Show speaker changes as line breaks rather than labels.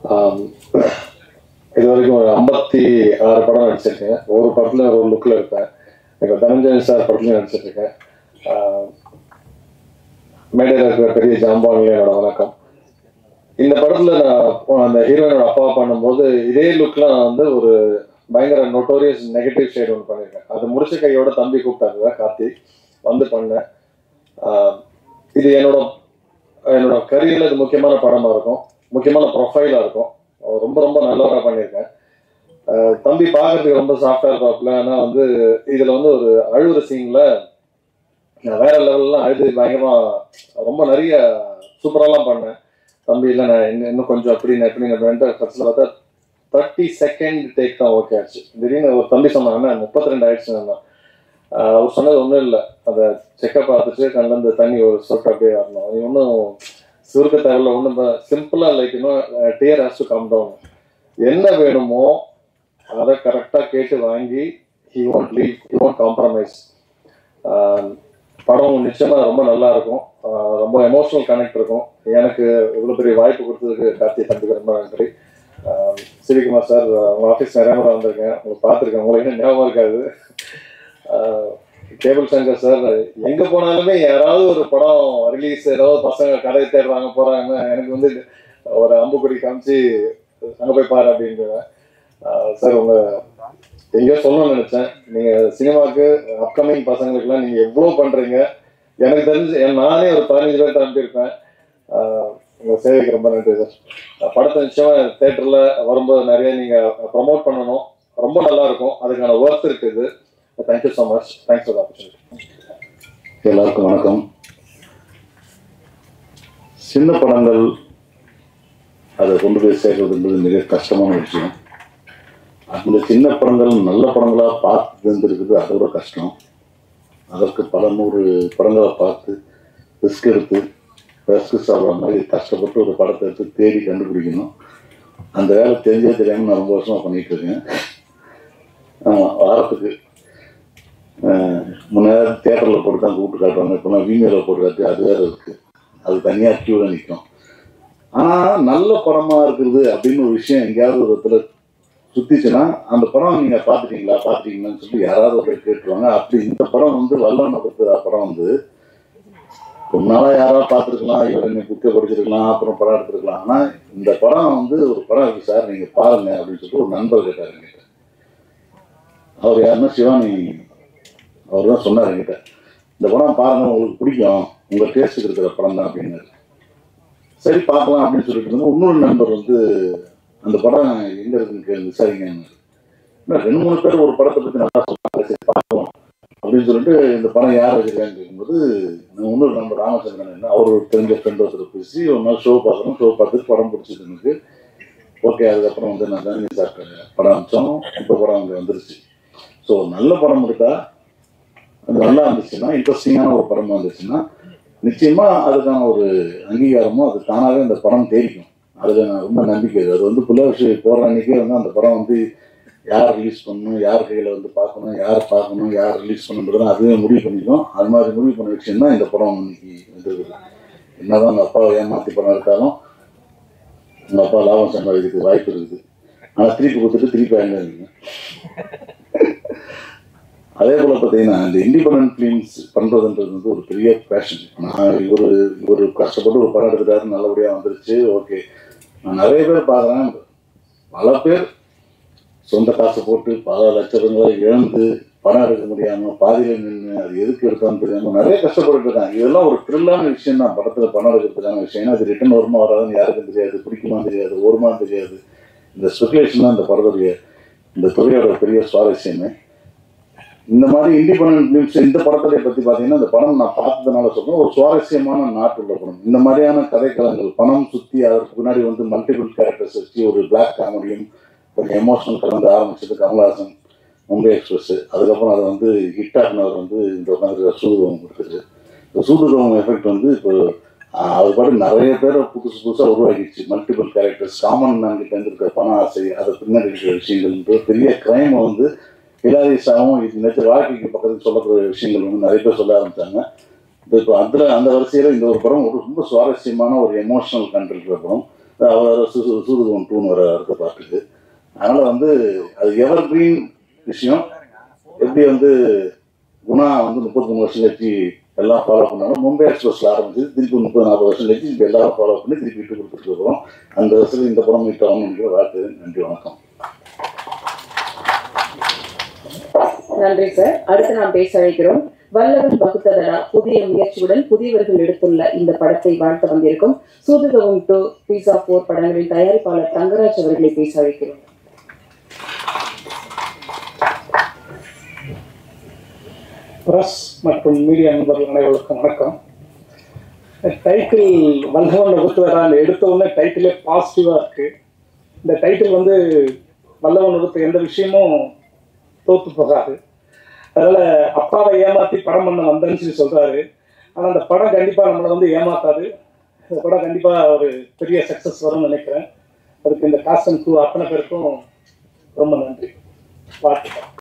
ஆம், இது வரைக்கும் ஒரு ஐம்பத்தி ஆறு படம் நடிச்சிருக்கேன் ஒரு படத்துல ஒரு லுக்கில் இருப்பேன் இப்போ தனஞ்சயன் சார் படத்துலையும் நடிச்சிருக்கேன் ஆம், மேடையில் இருக்கிற பெரிய ஜாம்பான்களே என்னோட வணக்கம் இந்த படத்துல நான் அந்த ஹீரோயினோட அப்பா பண்ணும்போது இதே லுக்ல நான் வந்து ஒரு பயங்கர நோட்டோரியஸ் நெகட்டிவ் ஷேட் ஒன்று பண்ணியிருக்கேன் அது முடிச்ச கையோட தம்பி கூப்பிட்டாங்க கார்த்தி வந்து பண்ணேன் ஆஹ் இது என்னோட என்னோட கரியர்ல இது முக்கியமான படமா இருக்கும் முக்கியமான ப்ரொஃபைலா இருக்கும் அவர் ரொம்ப ரொம்ப நல்லவரா பண்ணியிருக்கேன் ஆஹ் தம்பி பார்க்கறதுக்கு ரொம்ப சாஃப்டா இருப்பாப்புல ஆனா வந்து இதுல வந்து ஒரு அழுகுற சீன்ல நான் வேற லெவல்லாம் அழுது பயங்கரமா ரொம்ப நிறைய சூப்பராலாம் பண்ணேன் தம்பி இல்லை நான் இன்னும் இன்னும் கொஞ்சம் அப்படி நான் எப்படி நான் கடைசியில் பார்த்தா தேர்ட்டி செகண்ட் டேக் தான் ஓகே ஆச்சு திடீர்னு ஒரு தம்பி சொன்னாங்க முப்பத்தி ரெண்டு ஆயிடுச்சு நான் அவர் சொன்னது ஒன்றும் இல்லை அதை செக்கப் பார்த்துட்டு கண்ணிலேருந்து தண்ணி ஒரு சொட்டு அப்படியே வரணும் அது ஒன்றும் சுருக்க தேவையில்ல ஒன்றும் சிம்பிளாக லைக் இன்னும் dear has to come down என்ன வேணுமோ அதை கரெக்டாக கேட்டு வாங்கி he won't leave he won't compromise படம் நிச்சயமா ரொம்ப நல்லா இருக்கும் ஆஹ் ரொம்ப எமோஷனல் கனெக்ட் இருக்கும் எனக்கு இவ்வளோ பெரிய வாய்ப்பு கொடுத்ததுக்கு கார்த்தி தம்பிக்கு ரொம்ப நன்றி ஆஹ் சிவிகுமார் சார் உங்க ஆஃபீஸ் நிறைய முறை வந்திருக்கேன் உங்களை பார்த்துருக்கேன் உங்களுக்கு இன்னும் ஞாபகம் இருக்காது ஆஹ் கேபிள் சங்கர் சார் எங்க போனாலுமே யாராவது ஒரு படம் ரிலீஸ் ஏதாவது பசங்க கதை தேடுறாங்க போறாங்கன்னா எனக்கு வந்து ஒரு அம்புக்குடி காமிச்சு அங்க போய் பாரு அப்படின்றாங்க சார் உங்க எங்கேயோ சொல்லணும்னு நினைச்சேன் நீங்க சினிமாவுக்கு அப்கமிங் பசங்களுக்குலாம் நீங்க எவ்வளவு பண்றீங்க எனக்கு தெரிஞ்சு என் நானே ஒரு பதினஞ்சு பேர்ட்ட அனுப்பியிருப்பேன் ஆஹ் உங்க சேவைக்கு ரொம்ப நன்றி சார் படத்தை நிச்சயமா தேட்டர்ல வரும்போது நிறைய நீங்க ப்ரமோட் பண்ணணும் ரொம்ப நல்லா இருக்கும் அதுக்கான ஒர்க் இருக்குது thank you so much thanks for opportunity
எல்லாருக்கும் வணக்கம் சின்ன படங்கள் அதை கொண்டு போய் சேர்க்கிறது என்பது மிக கஷ்டமான விஷயம் அந்த சின்ன படங்கள் நல்ல படங்களா பார்த்து தெரிஞ்சிருக்குது அதோட கஷ்டம் அதற்கு பல நூறு படங்களை பார்த்து ரிஸ்க் எடுத்து ரிஸ்க் சாப்பிட்ற மாதிரி கஷ்டப்பட்டு ஒரு படத்தை எடுத்து தேடி கண்டுபிடிக்கணும் அந்த வேலை தெரிஞ்சே தெரியாமல் நான் ரொம்ப வருஷமா பண்ணிட்டு இருக்கேன் ஆமா, வாரத்துக்கு அஹ், முன்னாடி தேட்டரில் போட்டு தான் கூப்பிட்டு காட்டுவாங்க இப்போலாம் வீமியில் போட்டு காட்டி அது வேற இருக்கு அது தனியாக க்யூவில் நிற்கும் ஆனால் நல்ல படமாக இருக்குது அப்படின்னு ஒரு விஷயம் எங்கேயாவது ஒரு இடத்துல சுத்திச்சுன்னா அந்த படம் நீங்கள் பார்த்துட்டீங்களா பார்த்துட்டீங்களான்னு சொல்லி யாராவது ஒருத்தர் கேட்டுருவாங்க அப்படி இந்த படம் வந்து வல்லவன் கொடுத்த படம் வந்து ரொம்ப நாளாக யாராவது பார்த்துருக்கலாம் இவர் என்ன புக்கை படிச்சிருக்கலாம் அப்புறம் படம் எடுத்துருக்கலாம் ஆனால் இந்த படம் வந்து ஒரு படம் இருக்கு சார் நீங்கள் பாருங்க அப்படின்னு சொல்லிட்டு ஒரு நண்பர் கேட்டார் என்கிட்ட அவர் யாருன்னா சிவானி அவர் தான் சொன்னார் என்கிட்ட இந்த படம் பாருங்க உங்களுக்கு பிடிக்கும் உங்க டேஸ்ட்டுக்கு இருக்கிற படம் தான் அப்படின்னாரு சரி பார்க்கலாம் அப்படின்னு சொல்லிட்டு இருந்தோம் இன்னொரு நண்பர் வந்து அந்த படம் எங்க இருக்குன்னு கேள்வி விசாரிங்க இன்னும் ரெண்டு மூணு பேர் ஒரு படத்தை பத்தி நல்லா சொன்னாங்க சரி பார்க்கலாம் அப்படின்னு சொல்லிட்டு இந்த படம் யார் வச்சிருக்கான்னு கேட்கும்போது நான் இன்னொரு நண்பர் ராமச்சந்திரன் என்ன அவர் ஒரு தெரிஞ்ச ஃப்ரெண்ட் ஒருத்தர் பேசி ஒரு நாள் ஷோ பார்க்குறோம் ஷோ பார்த்துட்டு படம் பிடிச்சது எனக்கு ஓகே அதுக்கப்புறம் வந்து நான் தான் சார் படம் அமிச்சோம் இப்போ படம் அங்கே வந்துருச்சு ஸோ நல்ல படம் எடுத்தா அது நல்லா இருந்துச்சுன்னா இன்ட்ரெஸ்டிங்கான ஒரு படமா இருந்துச்சுன்னா நிச்சயமா அதுக்கான ஒரு அங்கீகாரமும் அது தானாகவே அந்த படம் தேடிக்கும் அதுல நான் ரொம்ப நம்பிக்கை இருக்கு. அது வந்து புலவசி போடுற அன்னைக்கே வந்து அந்த படம் வந்து யார் ரிலீஸ் பண்ணணும் யார் கையில் வந்து பார்க்கணும் யார் பார்க்கணும் யார் ரிலீஸ் பண்ணணுன்றதும் அதுவே முடிவு பண்ணிக்கும் அது மாதிரி முடிவு பண்ண விஷயம் தான் இந்த படம் இன்னைக்கு வந்துருக்குது என்னதான் உங்கள் அப்பாவை ஏமாத்தி படம் எடுத்தாலும் உங்கள் அப்பா லாபம் சம்பாதிக்கிறதுக்கு வாய்ப்பு இருக்குது ஆனால் திருப்பி கொடுத்துட்டு திருப்பி வாங்கிடுவீங்க அதே போல பார்த்தீங்கன்னா இந்த இண்டிபெண்டன்ட் ஃபிலிம்ஸ் பண்ணுறதுன்றது வந்து ஒரு பெரிய பேஷன் நான் இவர் இவர் கஷ்டப்பட்டு ஒரு படம் எடுத்துட்டாரு நல்லபடியாக வந்துருச்சு ஓகே நான் நிறைய பேர் பார்க்குறேன் பல பேர் சொந்த காசை போட்டு பல லட்சங்களை இழந்து படம் எடுக்க முடியாமல் பாதியில் நின்று அது எதுக்கு எடுத்தான்னு தெரியாமல் நிறைய கஷ்டப்பட்டு இருக்காங்க இதெல்லாம் ஒரு த்ரில்லான விஷயம் தான் படத்தில் படம் எடுக்கிறதுக்கான விஷயம் ஏன்னா அது ரிட்டன் வருமா வராதுன்னு யாருக்கும் தெரியாது பிடிக்குமா தெரியாது வருமா தெரியாது இந்த ஸ்பெகுலேஷன் தான் இந்த படத்துடைய இந்த துறையோட பெரிய சுவாரஸ்யமே இந்த மாதிரி இண்டிபெண்டன்ட் ஃபிலிம்ஸ் இந்த படத்தை பத்தி பாத்தீங்கன்னா இந்த படம் நான் பார்த்ததுனால சொல்றேன் ஒரு சுவாரஸ்யமான நாட்டுள்ள படம் இந்த மாதிரியான கதைக்களங்கள் பணம் சுத்தி அதற்கு பின்னாடி வந்து மல்டிபிள் கேரக்டர்ஸ் வச்சு ஒரு பிளாக் காமெடியும் கொஞ்சம் எமோஷனல் கலந்து ஆரம்பிச்சது கமல்ஹாசன் மும்பை எக்ஸ்பிரஸ் அதுக்கப்புறம் அதை வந்து ஹிட் ஆகினவர் வந்து இந்த உட்காந்து சூதுகம் கொடுத்துருக்கு இந்த சூதுகம் எஃபெக்ட் வந்து இப்போ ஆஹ், அது பாட்டு நிறைய பேரை புதுசு புதுசாக உருவாக்கிடுச்சு மல்டிபிள் கேரக்டர்ஸ் காமன் மேன் கிட்ட இருந்து இருக்கிற பண ஆசை அது பின்னாடி இருக்கிற விஷயங்கள் பெரிய கிரைமை வந்து ஹிலாரிஸாவும் இது நேற்று வாழ்க்கைக்கு பக்கத்தில் சொல்லக்கூடிய விஷயங்கள் வந்து நிறைய பேர் சொல்ல ஆரம்பிச்சாங்க இப்போ அதில் அந்த வரிசையில் இந்த ஒரு படம் ஒரு ரொம்ப சுவாரஸ்யமான ஒரு எமோஷனல் கண்ட் இருக்கிற படம் அவர் சூதுகம் டூன் வர இருக்க பாட்டுக்கு அதனால் வந்து அது எவர் கிரீன் விஷயம் எப்படி வந்து குணா வந்து முப்பத்தி மூணு வருஷம் கழிச்சு எல்லாம் ஃபாலோ பண்ணாலும் மும்பை எக்ஸ்பிரஸ்ல ஆரம்பிச்சு திருப்பி முப்பது நாற்பது வருஷம் கழிச்சு இப்போ எல்லாரும் ஃபாலோ பண்ணி திருப்பி விட்டு கொடுத்துட்டு இருக்கிறோம் அந்த வருஷத்துல இந்த படம் மீட் ஆகணும்னு வாழ்த்து நன்றி வணக்கம்
நன்றி சார் அடுத்து நாம் பேச அழைக்கிறோம் வல்லவன் வகுத்ததடா புதிய முயற்சியுடன் புதியவர்கள் எடுத்துள்ள இந்த படத்தை வாழ்த்த வந்திருக்கும் சூதுகவும் டு பீஸா போர் படங்களின் தயாரிப்பாளர் தங்கராஜ் அவர்களை பேச அழைக்கிறோம்
பிரஸ் மற்றும் மீடியா நண்பர்கள் அனைவருக்கும் வணக்கம் டைட்டில் வல்லவன் வகுத்துவரான் எடுத்த உடனே டைட்டிலே பாசிட்டிவாக இருக்கு இந்த டைட்டில் வந்து வல்லவன் வகுத்த எந்த விஷயமும் தோத்து போகாது அதனால அப்பாவை ஏமாத்தி படம் பண்ண வந்தேன்னு சொல்லி சொல்றாரு ஆனால் அந்த படம் கண்டிப்பாக நம்மளை வந்து ஏமாத்தாது இந்த படம் கண்டிப்பாக ஒரு பெரிய சக்ஸஸ் வரும்னு நினைக்கிறேன் அதுக்கு இந்த காஸ்டன் டூ அத்தனை பேருக்கும் ரொம்ப நன்றி வாழ்த்துக்கள்